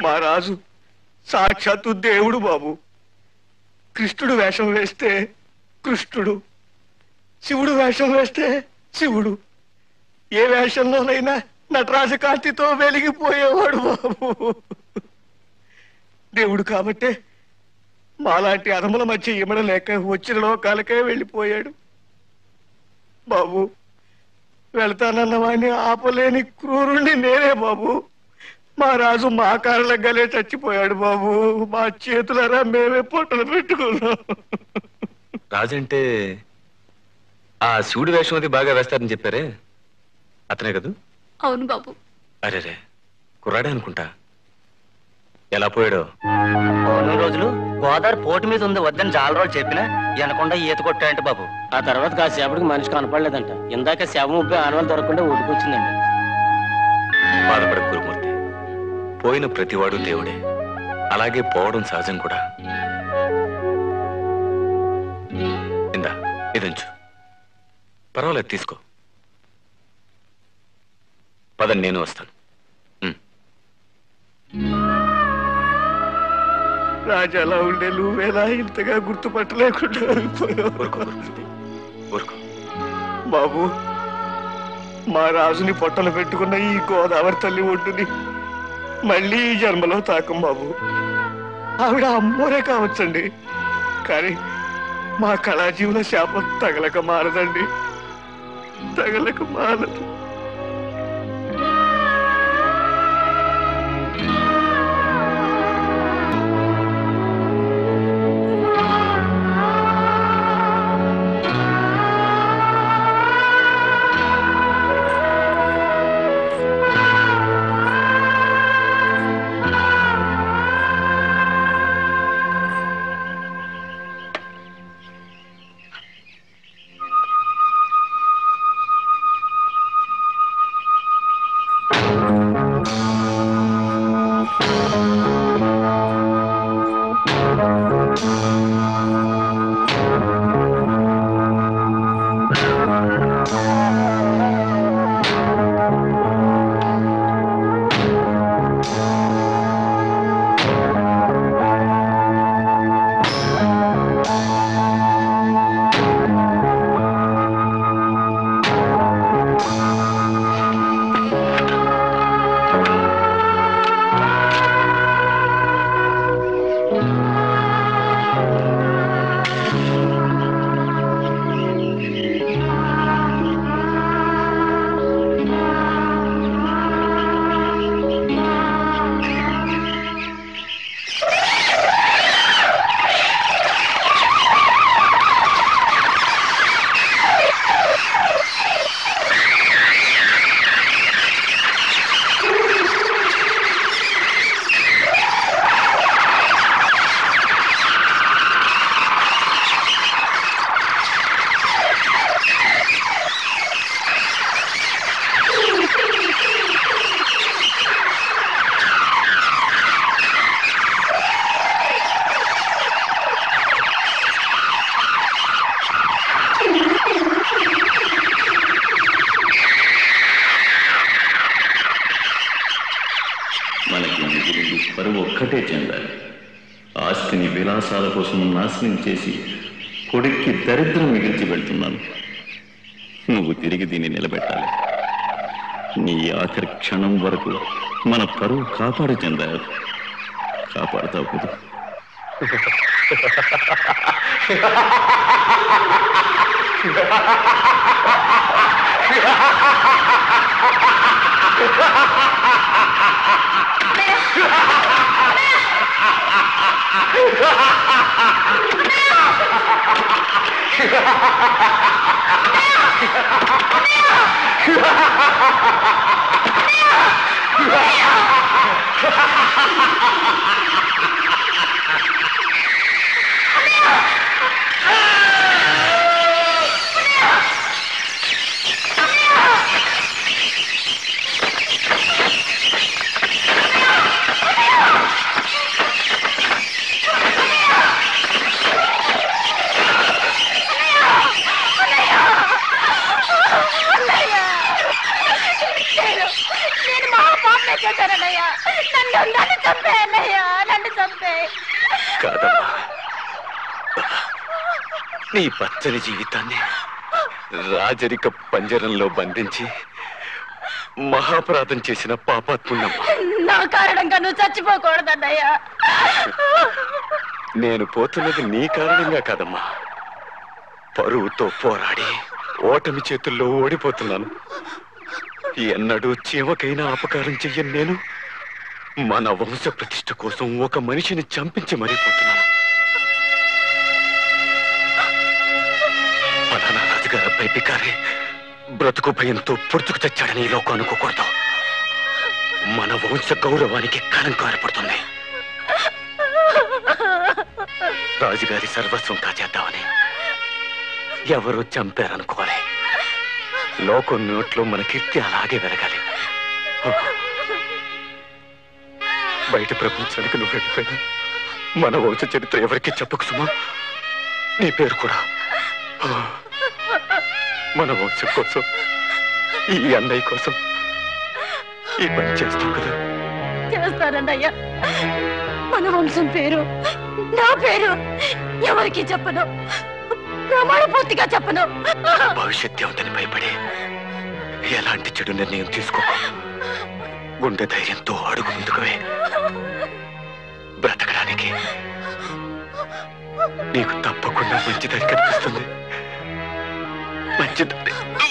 మా రాజు సాక్షాత్తు దేవుడు బాబు కృష్ణుడు వేషం వేస్తే కృష్ణుడు శివుడు వేషం వేస్తే శివుడు ఏ వేషంలోనైనా నటరాజ కాంతితో వెలిగిపోయేవాడు బాబు దేవుడు కాబట్టే మాలాంటి అదముల మధ్య ఇమడలేక వచ్చిన లోకాలకే వెళ్ళిపోయాడు బాబు వెళ్తానన్న వాడిని ఆపలేని క్రూరుణ్ణి నేనే బాబు మా రాజు మా కారణంగానే చచ్చిపోయాడు బాబు మా చేతులరా మేమే పొట్టలు పెట్టుకున్నాం రాజంటే ఆ శివుడి వేషం అది బాగా వేస్తారని చెప్పారే అతనే కదూ అవును బాబు అరేరే కుర్రాడే అనుకుంటా ఎలా పోయాడో పౌర్ణమి రోజులు గోదావరి పోటు మీద ఉంది వద్దని చాలా రోజులు చెప్పినా వినకుండా ఈత కొట్టాయంట బాబు ఆ తర్వాత కాసేపటికి మనిషి కనపడలేదంట ఇందాక శవం ముప్పై ఆనవాళ్ళు దొరకకుండా ఊడికొచ్చిందండి బాధపడ గురుమూర్తి పోయిన ప్రతివాడు దేవుడే అలాగే పోవడం సహజం కూడా ఇందా ఇదంచు పర్వాలేదు తీసుకో పదండి నేను వస్తాను రాజా అలా ఉండే నువ్వేలా ఇంతగా గుర్తుపట్టలేకుండా ఊరుకో గురుమూర్తి ఊరుకో బాబు మా రాజుని పొట్టలు పెట్టుకున్న ఈ గోదావరి తల్లి ఒడ్డుని మళ్ళీ ఈ జన్మలో తాకం బాబు ఆవిడ అమ్మోరే కావచ్చండి కానీ మా కళాజీవుల శాపం తగలక మారదండి తగలక మారదు మనకి మిగిలింది పరువు ఒక్కటే చెందాలి ఆస్తిని విలాసాల కోసం నాశనం చేసి కొడుక్కి దరిద్రం మిగిల్చి వెళ్తున్నాను నువ్వు తిరిగి దీన్ని నిలబెట్టాలి నీ ఆఖరి క్షణం వరకు మన పరువు కాపాడు చెందారు కాపాడుతావు కదా నేను మహాపాప నేనే చేశానన్నయ్యా నన్ను నన్ను చంపే అన్నయ్యా నన్ను చంపే కాదమ్మా నీ పచ్చని జీవితాన్ని రాజరిక పంజరంలో బంధించి మహాపరాధం చేసిన పాపాత్మున్నమ్మా నా కారణంగా నువ్వు చచ్చిపోకూడదన్నయ్యా నేను పోతున్నది నీ కారణంగా కాదమ్మా పరువుతో పోరాడి ఓటమి చేతుల్లో ఓడిపోతున్నాను ఎన్నడూ చీమకైనా అపకారం చెయ్యను నేను మన వంశ ప్రతిష్ఠ కోసం ఒక మనిషిని చంపించి మరిపోతున్నాను పలానా రాజుగారు అబ్బాయి బికారి బ్రతుకు భయంతో పుడుతుకు తెచ్చాడని ఈ లోకం అనుకోకూడదు మన వంశ గౌరవానికి కళంకం ఏర్పడుతుంది రాజుగారి సర్వస్వం కాజేద్దామని ఎవరు చంపారనుకోలే లోకం నోట్లో మన కీర్తి అలాగే వెలగాలి బయట ప్రపంచానికి నువ్వు వెళ్ళిపోయినా మన వంశ చరిత్ర ఎవరికి చెప్పకు సుమా నీ పేరు కూడా మన వంశం కోసం ఈ అన్నయ్య కోసం ఈ పని చేస్తాం కదా చేస్తానన్నయ్యా మన వంశం పేరు నా పేరు ఎవరికి చెప్పను ప్రమాణ పూర్తిగా చెప్పను భవిష్యత్తు ఏమిటని భయపడి ఎలాంటి చెడు నిర్ణయం తీసుకోకు గుండె ధైర్యంతో అడుగు ముందుకువే బ్రతకడానికి నీకు తప్పకుండా మంచి దారి కనిపిస్తుంది మంచి దారి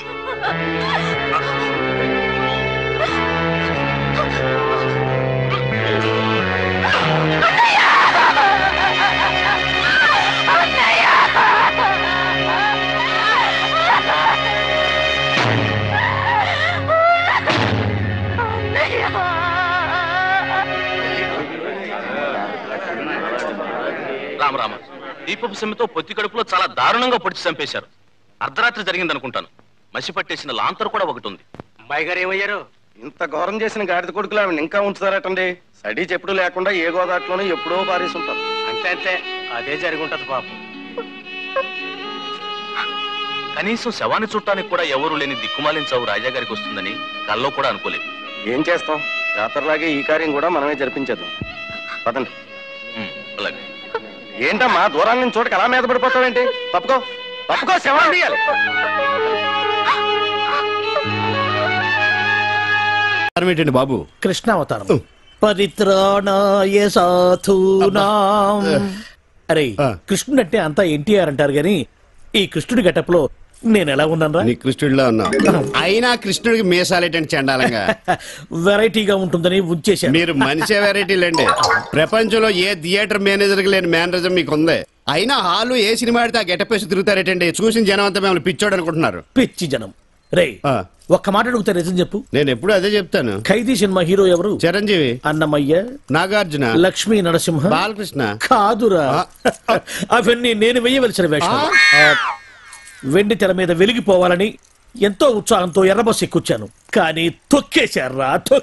రామరామ దీపపు సమ్మెతో పొత్తి కడుపులో చాలా దారుణంగా పొడిచి చంపేశారు అర్ధరాత్రి జరిగింది అనుకుంటాను మసి పట్టేసిన లాంతర్ కూడా ఒకటి ఉంది అమ్మాయి గారు ఏమయ్యారు ఇంత ఘోరం చేసిన గాడిద కొడుకులు ఆవిడ ఇంకా ఉంచుతారటండి సడీ చెప్పుడు లేకుండా ఏ గోదాట్లోనే ఎప్పుడో పారేసుంటారు అంతే అంతే అదే జరిగి ఉంటది పాపం కనీసం శవాన్ని చుట్టానికి కూడా ఎవరు లేని దిక్కుమాలిన చావు రాజాగారికి వస్తుందని కల్లో కూడా అనుకోలేదు ఏం చేస్తాం జాతరలాగే ఈ కార్యం కూడా మనమే జరిపించేద్దాం పదండి ఉమ్, అలాగే ఏంటమ్మా దూరాల నుంచి చోటకి అలా మీద పడిపోతావేంటి తప్పుకో తప్పుకో శవం తీయాలి ఏంటండి బాబు కృష్ణావతారం పరిత్రాణాయ సాధూనాం అరే ఆ. కృష్ణుడు అంటే అంతా ఎన్టీఆర్ అంటారు గాని ఈ కృష్ణుడి గెటప్లో నేను ఎలా ఉన్నాను నీ కృష్ణుడిలో ఉన్నావు అయినా కృష్ణుడికి మీసాలేటండి చండాలంగా వెరైటీగా ఉంటుందని ఉంచేశాను మీరు మనిషే వెరైటీలండి ప్రపంచంలో ఏ థియేటర్ మేనేజర్ కి లేని మేనరిజం మీకు ఉంది అయినా హాలు ఏ సినిమా ఆడితే ఆ గెటప్ వేసి తిరుగుతారేటండి చూసిన జనం అంతా మిమ్మల్ని పిచ్చోడు అనుకుంటున్నారు పిచ్చి జనం రే ఆ. ఒక్క మాట అడుగుతా నిజం చెప్పు నేను ఎప్పుడు అదే చెప్తాను ఖైదీ సినిమా హీరో ఎవరు చిరంజీవి అన్నమయ్య నాగార్జున లక్ష్మీ నరసింహ బాలకృష్ణ కాదురా ఆ. అవన్నీ నేను వెయ్యవలసిన వేషాలు ఆ, వెండి తెర మీద వెలిగిపోవాలని ఎంతో ఉత్సాహంతో ఎర్రబస్ ఎక్కుచ్చాను కానీ తొక్కేశారా